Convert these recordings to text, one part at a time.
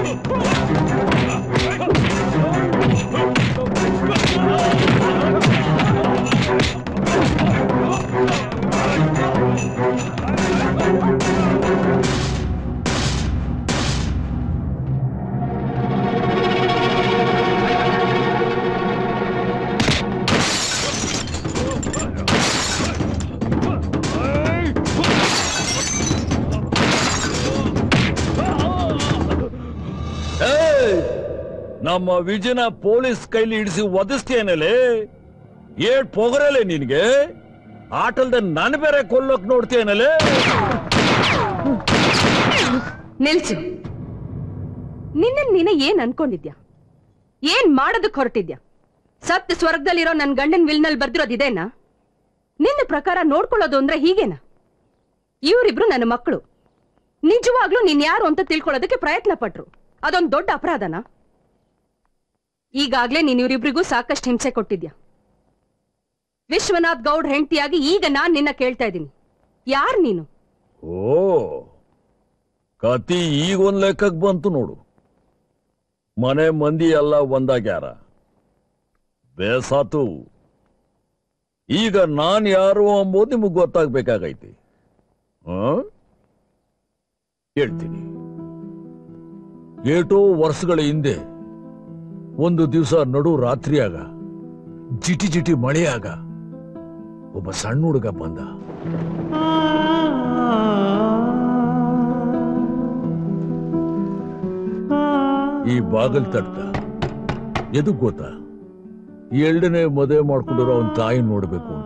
ಏಯ್! ನಮ್ಮ ವಿಜಯನ ಪೊಲೀಸ್ ಕೈಲಿ ಹಿಡಿಸಿ ಒದಿಸ್ತೇನಲೇ ಏಟ್ ಪೊಗರಲೆ ನಿನ್ಗೆ ಆಟಲ್ದ ನನ್ ಬೇರೆ ಕೊಲ್ಲೋಕ್ ನೋಡ್ತೇನಲೇ ನಿಲ್ಸು ನಿನ್ನ ನೀನ ಏನ್ ಅನ್ಕೊಂಡಿದ್ಯಾ ಏನ್ ಮಾಡೋದಕ್ ಹೊರಟಿದ್ಯಾ ಸತ್ ಸ್ವರ್ಗದಲ್ಲಿರೋ ನನ್ ಗಂಡನ್ ವಿಲ್ನಲ್ಲಿ ಬರ್ದಿರೋದ್ ಇದೇನಾ ನಿನ್ನ ಪ್ರಕಾರ ನೋಡ್ಕೊಳ್ಳೋದು ಅಂದ್ರೆ ಹೀಗೇನಾ ಇವರಿಬ್ರು ನನ್ನ ಮಕ್ಕಳು ನಿಜವಾಗ್ಲೂ ನೀನ್ ಯಾರು ಅಂತ ತಿಳ್ಕೊಳ್ಳೋದಕ್ಕೆ ಪ್ರಯತ್ನ ಪಟ್ರು ಅದೊಂದ್ ದೊಡ್ಡ ಅಪರಾಧನಾ ಈಗಾಗ್ಲೇ ನೀನ್ ಇವರಿಬ್ರಿಗೂ ಸಾಕಷ್ಟು ಹಿಂಸೆ ಕೊಟ್ಟಿದ್ಯಾ ವಿಶ್ವನಾಥ್ ಗೌಡ್ ಹೆಂಡತಿಯಾಗಿ ಈಗ ನಾನ್ ನಿನ್ನ ಕೇಳ್ತಾ ಇದ್ದೀನಿ ಯಾರ್ ನೀನು ಓ ಕತಿ ಈಗ ಒಂದ್ ಲೆಕ್ಕಕ್ ಬಂತು ನೋಡು ಮನೆ ಮಂದಿ ಎಲ್ಲ ಒಂದಾಗ್ಯಾರ ಬೇಸಾತು ಈಗ ನಾನ್ ಯಾರು ಅಂಬೋದು ನಿಮಗ್ ಗೊತ್ತಾಗ್ಬೇಕಾಗೈತಿ ಆ? ಹೇಳ್ತೀನಿ ಏಟೋ ವರ್ಷಗಳ ಹಿಂದೆ ಒಂದು ದಿವಸ ನಡು ರಾತ್ರಿಯಾಗ ಜಿಟಿ ಜಿಟಿ ಮಳೆಯಾಗ ಒಬ್ಬ ಸಣ್ಣ ಹುಡುಗ ಬಂದ ಈ ಬಾಗಲ್ ತಟ್ಟ ಎದು ಗೊತ್ತಾ ಎರಡನೇ ಮದುವೆ ಮಾಡ್ಕೊಂಡಿರೋ ಅವನ್ ತಾಯಿ ನೋಡ್ಬೇಕು ಅಂತ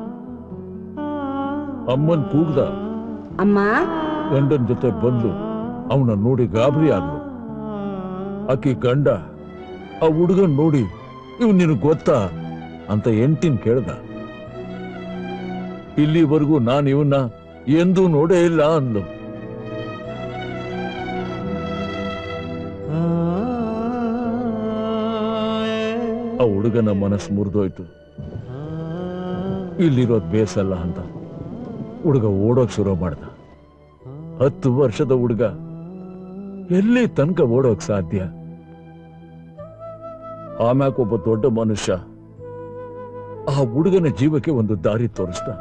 ಅಮ್ಮನ್ ಕೂಗ್ದ ಅಮ್ಮ ಗಂಡನ್ ಜೊತೆ ಬಂದು ಅವನ ನೋಡಿ ಗಾಬರಿ ಆದ್ಲು ಆಕಿ ಗಂಡ ಆ ಹುಡುಗನ್ ನೋಡಿ ಇವ್ ನಿನಗ್ ಗೊತ್ತಾ ಅಂತ ಎಂಟಿನ್ ಕೇಳ್ದ ಇಲ್ಲಿವರೆಗೂ ನಾನು ಇವನ್ನ ಎಂದೂ ನೋಡೇ ಇಲ್ಲ ಅಂದ್ಲು ಆ ಹುಡುಗನ ಮನಸ್ಸು ಮುರಿದೋಯ್ತು ಇಲ್ಲಿರೋದ್ ಬೇಸಲ್ಲ ಅಂತ ಹುಡುಗ ಓಡೋಕ್ ಶುರು ಮಾಡ್ದ ಹತ್ತು ವರ್ಷದ ಹುಡುಗ ಎಲ್ಲಿ ತನಕ ಓಡೋಕ್ ಸಾಧ್ಯ ಆಮ್ಯಾಕ ಒಬ್ಬ ದೊಡ್ಡ ಮನುಷ್ಯ ಆ ಹುಡುಗನ ಜೀವಕ್ಕೆ ಒಂದು ದಾರಿ ತೋರಿಸ್ದ